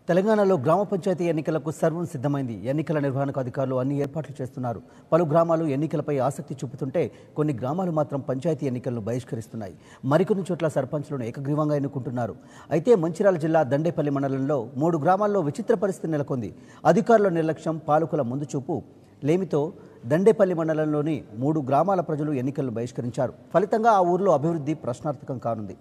తెలంగాణలో గ్రామ పంచాయతీ ఎన్నికలకు సర్వం సిద్ధమైంది ఎన్నికల నిర్వహణకు అధికారులు అన్ని ఏర్పాట్లు చేస్తున్నారు పలు గ్రామాలు ఎన్నికలపై ఆసక్తి చూపుతుంటే కొన్ని గ్రామాలు మాత్రం పంచాయతీ ఎన్నికలను బహిష్కరిస్తున్నాయి మరికొన్ని చోట్ల సర్పంచ్లను ఏకగ్రీవంగా ఎన్నుకుంటున్నారు అయితే మంచిర్యాల జిల్లా దండేపల్లి మండలంలో మూడు గ్రామాల్లో విచిత్ర పరిస్థితి నెలకొంది అధికారుల నిర్లక్ష్యం పాలకుల ముందు చూపు లేమితో దండేపల్లి మండలంలోని మూడు గ్రామాల ప్రజలు ఎన్నికలను బహిష్కరించారు ఫలితంగా ఆ ఊర్లో అభివృద్ధి ప్రశ్నార్థకం కానుంది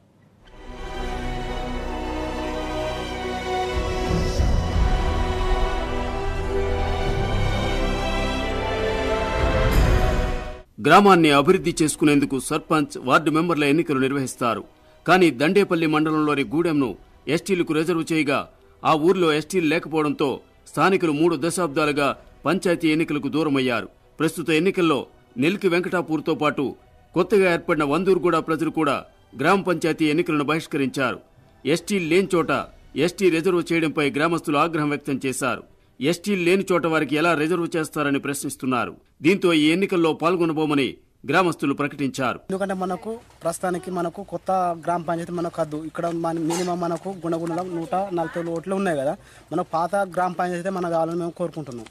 గ్రామాన్ని అభివృద్ధి చేసుకునేందుకు సర్పంచ్ వార్డు మెంబర్ల ఎన్నికలు నిర్వహిస్తారు కానీ దండేపల్లి మండలంలోని గూడెంను ఎస్టీలకు రిజర్వ్ చేయగా ఆ ఊర్లో ఎస్టీలు లేకపోవడంతో స్థానికులు మూడు దశాబ్దాలుగా పంచాయతీ ఎన్నికలకు దూరమయ్యారు ప్రస్తుత ఎన్నికల్లో నెల్కి వెంకటాపూర్తో పాటు కొత్తగా ఏర్పడిన వందూరుగూడ ప్రజలు కూడా గ్రామ పంచాయతీ ఎన్నికలను బహిష్కరించారు ఎస్టీ లేని చోట ఎస్టీ రిజర్వ్ చేయడంపై గ్రామస్తులు ఆగ్రహం వ్యక్తం చేశారు ఎస్టీ లేని చోట వారికి ఎలా రిజర్వ్ చేస్తారని ప్రశ్నిస్తున్నారు దీంతో ఈ ఎన్నికల్లో పాల్గొనబోమని గ్రామస్తులు ప్రకటించారు ఎందుకంటే మనకు ప్రస్తుతానికి మనకు కొత్త గ్రామ పంచాయతీ మనకు వద్దు ఇక్కడ మన మినిమం మనకు గుణగుణలో నూట నలభై ఓట్లు ఉన్నాయి కదా మనకు పాత గ్రామ పంచాయతీ మనకు కావాలని మేము కోరుకుంటున్నాం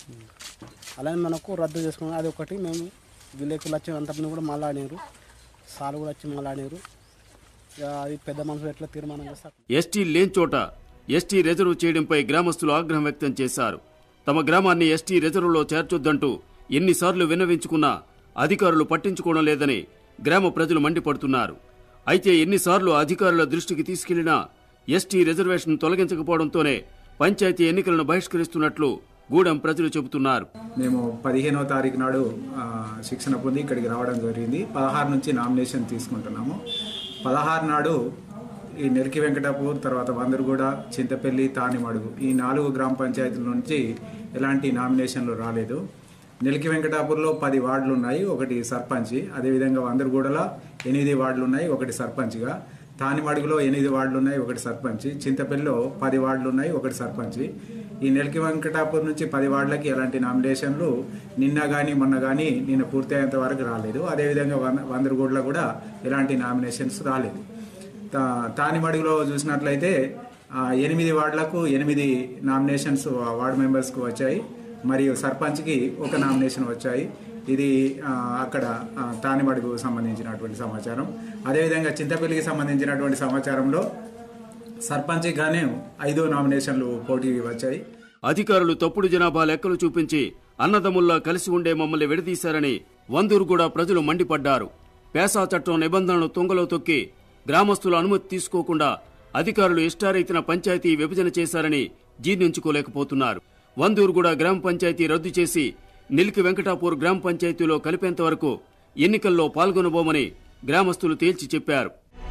అలానే మనకు రద్దు చేసుకున్నాం అది ఒకటి మేము విలేకరులు వచ్చి అంతటిని కూడా మాట్లాడారు సార్లు కూడా వచ్చి మాట్లాడారు ఇక అది పెద్ద మనుషులు ఎట్లా తీర్మానం చేస్తారు ఎస్టీ లేని చోట ఎస్టీ రిజర్వ్ చేయడంపై గ్రామస్తులు ఆగ్రహం వ్యక్తం చేశారు తమ గ్రామాన్ని ఎస్టీ రిజర్వ్లో చేర్చొద్దంటూ ఎన్నిసార్లు విన్నవించుకున్నా అధికారులు పట్టించుకోవడం లేదని గ్రామ ప్రజలు మండిపడుతున్నారు అయితే ఎన్నిసార్లు అధికారుల దృష్టికి తీసుకెళ్లినా ఎస్టీ రిజర్వేషన్ తొలగించకపోవడంతోనే పంచాయతీ ఎన్నికలను బహిష్కరిస్తున్నట్లు గూడెం ప్రజలు చెబుతున్నారు మేము పదిహేనవ తారీఖు నాడు ఆ, శిక్షణ పొంది ఇక్కడికి రావడం జరిగింది పదహారు నుంచి నామినేషన్ తీసుకుంటున్నాము పదహారు నాడు ఈ నెరికి వెంకటాపూర్ తర్వాత వందరగూడ చింతపల్లి తానిమడుగు ఈ నాలుగు గ్రామ పంచాయతీల నుంచి ఎలాంటి నామినేషన్లు రాలేదు నెలికి వెంకటాపూర్లో పది వార్డులు ఉన్నాయి ఒకటి సర్పంచ్ అదేవిధంగా వందరగూడలో ఎనిమిది వార్డులు ఉన్నాయి ఒకటి సర్పంచ్గా తానిమడుగులో ఎనిమిది వార్డులు ఉన్నాయి ఒకటి సర్పంచ్ చింతపల్లిలో పది వార్డులు ఉన్నాయి ఒకటి సర్పంచ్ ఈ నెలకి వెంకటాపూర్ నుంచి పది వార్డులకి ఎలాంటి నామినేషన్లు నిన్న కానీ మొన్న కానీ నిన్న పూర్తి అయ్యేంత వరకు రాలేదు అదేవిధంగా వంద వందరగూడలో కూడా ఎలాంటి నామినేషన్స్ రాలేదు తా- తానిమడుగులో చూసినట్లయితే ఆ, ఎనిమిది వార్డులకు ఎనిమిది నామినేషన్స్ వార్డు మెంబర్స్కి వచ్చాయి మరియు సర్పంచ్కి ఒక నామినేషన్ వచ్చాయి ఇది ఆ, అక్కడ ఆ, తానిమడుగు సంబంధించినటువంటి సమాచారం అదేవిధంగా చింతపల్లికి సంబంధించినటువంటి సమాచారంలో సర్పంచ్కి గానే ఐదు నామినేషన్లు పోటీ వచ్చాయి అధికారులు తప్పుడు జనాభా లెక్కలు చూపించి అన్నదమ్ముల్లా కలిసి ఉండే మమ్మల్ని విడదీశారని వందూరు కూడా ప్రజలు మండిపడ్డారు పేసా చట్టం నిబంధనలు తుంగలో తొక్కి గ్రామస్తుల అనుమతి తీసుకోకుండా అధికారులు ఇష్టారీతిన పంచాయతీ విభజన చేశారని జీర్ణించుకోలేకపోతున్నారు వందూరుగూడ గ్రామ పంచాయతీ రద్దు చేసి నిలికి వెంకటాపూర్ గ్రామ పంచాయతీలో కలిపేంత వరకు ఎన్నికల్లో పాల్గొనబోమని గ్రామస్తులు తేల్చి చెప్పారు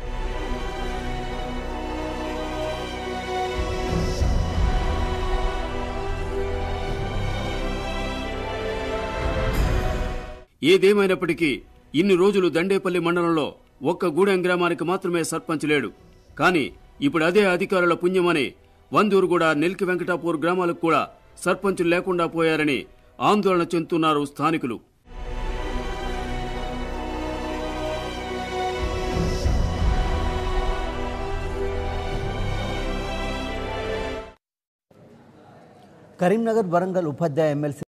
ఏదేమైనప్పటికీ ఇన్ని రోజులు దండేపల్లి మండలంలో ఒక్క గూడెం గ్రామానికి మాత్రమే సర్పంచ్ లేడు కానీ ఇప్పుడు అదే అధికారుల పుణ్యమని వందూరుగూడ నెల్కి వెంకటాపూర్ గ్రామాలకు కూడా సర్పంచులు లేకుండా పోయారని ఆందోళన చెందుతున్నారు స్థానికులు కరీంనగర్ వరంగల్ ఉపాధ్యాయ ఎమ్మెల్సీ